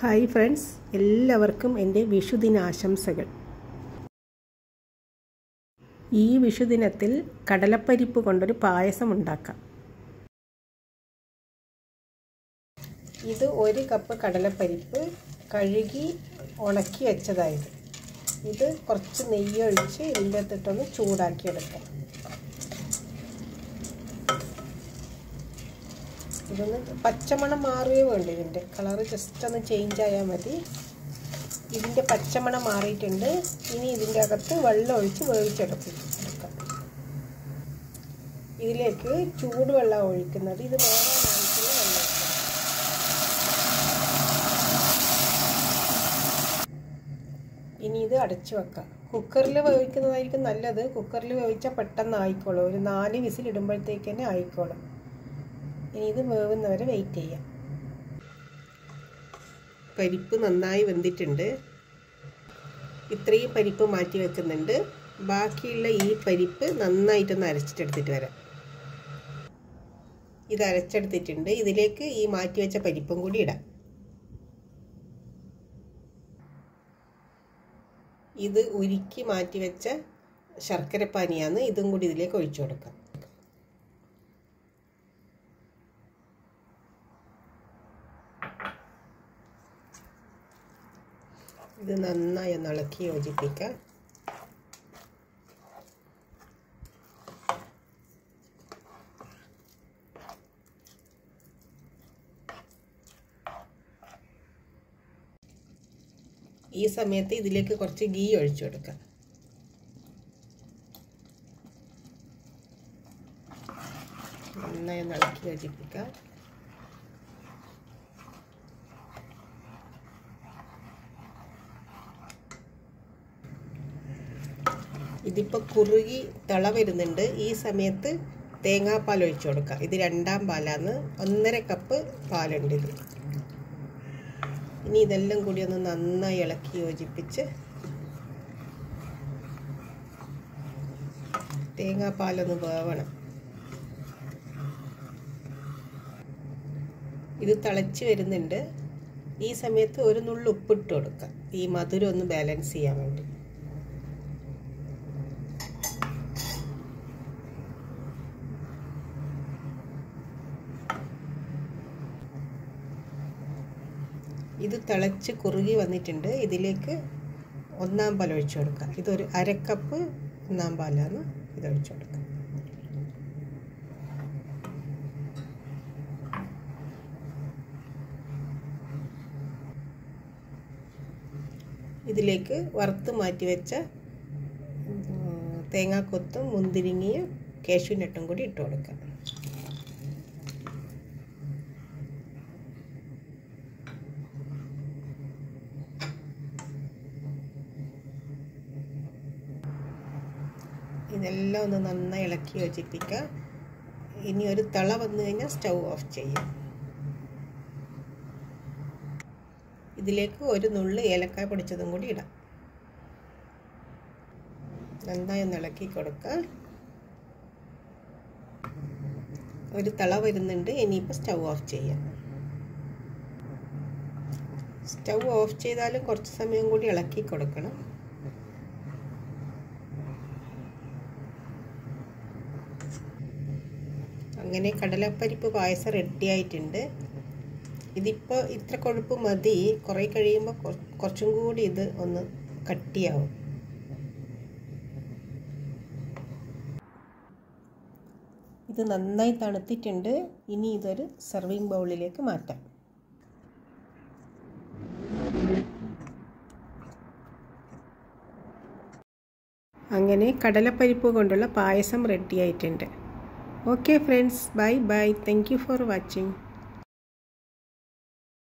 Hi friends എല്ലാവർക്കും എൻ്റെ വിഷുദിനാശംസകൾ ഈ വിഷുദിനത്തിൽ കടലപ്പരിപ്പ് കൊണ്ടൊരു പായസം ഉണ്ടാക്കാം ഇത് ഒരു കപ്പ് കടലപ്പരിപ്പ് കഴുകി ഉണക്കി വെച്ചതായത് ഇത് കുറച്ച് നെയ്യൊഴിച്ച് ഇതിൻ്റെ അകത്തിട്ടൊന്ന് ചൂടാക്കിയെടുക്കാം ഇതൊന്ന് പച്ചമണം മാറുകയേ വേണ്ടു ഇതിൻ്റെ കളറ് ജസ്റ്റ് ഒന്ന് ചേഞ്ച് ആയാൽ മതി ഇതിൻ്റെ പച്ചമണം മാറിയിട്ടുണ്ട് ഇനി ഇതിൻ്റെ അകത്ത് വെള്ളം ഒഴിച്ച് വേവിച്ചെടുക്കും എടുക്കാം ഇതിലേക്ക് ചൂടുവെള്ളം ഒഴിക്കുന്നത് ഇത് വേറെ ആവശ്യമുള്ള വെള്ളം ഇനി ഇത് അടച്ചു വെക്കാം കുക്കറിൽ വേവിക്കുന്നതായിരിക്കും നല്ലത് കുക്കറിൽ വേവിച്ചാൽ പെട്ടെന്ന് ആയിക്കോളും ഒരു നാല് വിസിൽ ഇടുമ്പോഴത്തേക്ക് തന്നെ ആയിക്കോളും ഇനി ഇത് വേവുന്നവരെ വെയിറ്റ് ചെയ്യാം പരിപ്പ് നന്നായി വെന്തിട്ടുണ്ട് ഇത്രയും പരിപ്പ് മാറ്റി വെക്കുന്നുണ്ട് ബാക്കിയുള്ള ഈ പരിപ്പ് നന്നായിട്ടൊന്ന് അരച്ചിട്ടെടുത്തിട്ട് വരാം ഇത് അരച്ചെടുത്തിട്ടുണ്ട് ഇതിലേക്ക് ഈ മാറ്റി വെച്ച പരിപ്പും കൂടി ഇടാം ഇത് ഉരുക്കി മാറ്റി വെച്ച ശർക്കരപ്പാനിയാണ് ഇതും കൂടി ഇതിലേക്ക് ഒഴിച്ചു കൊടുക്കാം ഇത് നന്നായി ഒന്ന് ഇളക്കി യോജിപ്പിക്കാം ഈ സമയത്ത് ഇതിലേക്ക് കുറച്ച് ഗീ ഒഴിച്ചു കൊടുക്കാം നന്നായി ഒന്ന് ഇളക്കി യോജിപ്പിക്കാം ഇതിപ്പോൾ കുറുകി തിള വരുന്നുണ്ട് ഈ സമയത്ത് തേങ്ങാപ്പാൽ ഒഴിച്ചു കൊടുക്കുക ഇത് രണ്ടാം പാലാണ് ഒന്നര കപ്പ് പാലുണ്ട് ഇത് ഇനി ഇതെല്ലാം കൂടി ഒന്ന് നന്നായി ഇളക്കി യോജിപ്പിച്ച് തേങ്ങാപ്പാലൊന്ന് വേവണം ഇത് തിളച്ച് വരുന്നുണ്ട് ഈ സമയത്ത് ഒരു നുള്ളു ഉപ്പിട്ട് കൊടുക്കുക ഈ മധുരം ഒന്ന് ബാലൻസ് ചെയ്യാൻ വേണ്ടി ഇത് തിളച്ച് കുറുകി വന്നിട്ടുണ്ട് ഇതിലേക്ക് ഒന്നാം പാൽ ഒഴിച്ചു കൊടുക്കുക ഇതൊരു അരക്കപ്പ് ഒന്നാം പാലാണ് ഇത് ഒഴിച്ചു കൊടുക്കുക ഇതിലേക്ക് വറുത്ത് മാറ്റി വെച്ച തേങ്ങാക്കൊത്തും മുന്തിരിങ്ങയും കേശുനട്ടും കൂടി ഇട്ട് കൊടുക്കുക ഇതെല്ലാം ഒന്ന് നന്നായി ഇളക്കി യോജിപ്പിക്കുക ഇനി ഒരു തിള വന്നു കഴിഞ്ഞാൽ സ്റ്റൗ ഓഫ് ചെയ്യാം ഇതിലേക്ക് ഒരു നുള്ളു ഏലക്കായ പൊടിച്ചതും കൂടി ഇടാം നന്നായി ഒന്ന് ഇളക്കി കൊടുക്കുക ഒരു തിള വരുന്നുണ്ട് ഇനിയിപ്പോൾ സ്റ്റൗ ഓഫ് ചെയ്യാം സ്റ്റൗ ഓഫ് ചെയ്താലും കുറച്ച് സമയം കൂടി ഇളക്കി കൊടുക്കണം അങ്ങനെ കടലപ്പരിപ്പ് പായസം റെഡി ആയിട്ടുണ്ട് ഇതിപ്പോൾ ഇത്ര കൊഴുപ്പ് മതി കുറേ കഴിയുമ്പോൾ കുറച്ചും കൂടി ഇത് ഒന്ന് കട്ടിയാവും ഇത് നന്നായി തണുത്തിട്ടുണ്ട് ഇനി ഇതൊരു സെർവിങ് ബൗളിലേക്ക് മാറ്റാം അങ്ങനെ കടലപ്പരിപ്പ് കൊണ്ടുള്ള പായസം റെഡി ആയിട്ടുണ്ട് Okay friends, bye bye. Thank you for watching.